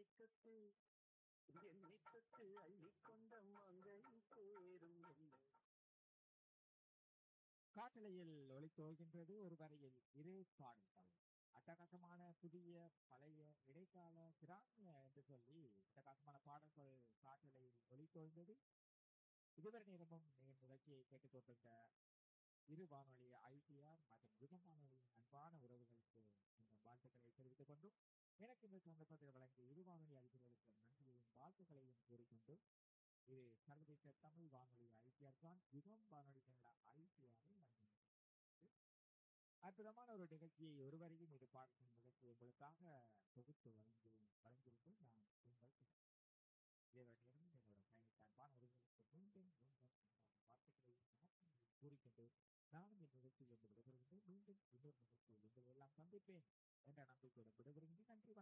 அள்ளிக்கொத்து எண்ணிக்கொத்து அள்ளிக்கொண்ட மங்கை சேரும் இல்லை காற்றலையில் ஒளித்தோகின்றது ஒரு வரையில் இரு பாடல்கள் அட்டகாசமான புதிய பழைய இடைக்கால கிராமிய என்று சொல்லி அட்டகாசமான பாடல்கள் காற்றலையில் ஒளித்தோய்ந்தது இதுவரை நேரமும் நீங்கள் நிகழ்ச்சியை கேட்டுக்கொண்டிருந்த இரு வானொலி ஐடிஆர் மற்றும் யுகம் வானொலியின் அன்பான உறவுகளுக்கு இந்த வாழ்த்துக்களை தெரிவித்துக் கொண்டும் எனக்கு இந்த சந்தர்ப்பத்தில் வழங்கிய இரு வானொலி அதிபர்களுக்கு நன்றியையும் வாழ்த்துக்களையும் கூறிக்கொண்டு இது சர்வதேச தமிழ் வானொலி ஐடிஆர் தான் யுகம் வானொலி கனடா ஐடிஆரில் அற்புதமான ஒரு நிகழ்ச்சியை ஒருவரையும் இது பார்க்கும் நிகழ்ச்சி உங்களுக்காக தொகுத்து வழங்கி வழங்கியிருக்கும் நான் உங்கள் இதனுடன் என்னோட பயணித்த அன்பான உறவுகளுக்கு மீண்டும் மீண்டும் வார்த்தைகளை கூறிக்கொண்டு நானும் இந்த நிகழ்ச்சியில் இருந்து விடைபெறுகின்றேன் மீண்டும் இன்னொரு நிகழ்ச்சியில் உங்களை எல்லாம் சந்திப்பேன் என்ற நம்பிக்கையுடன் விடைபெறுகின்றேன் நன்றி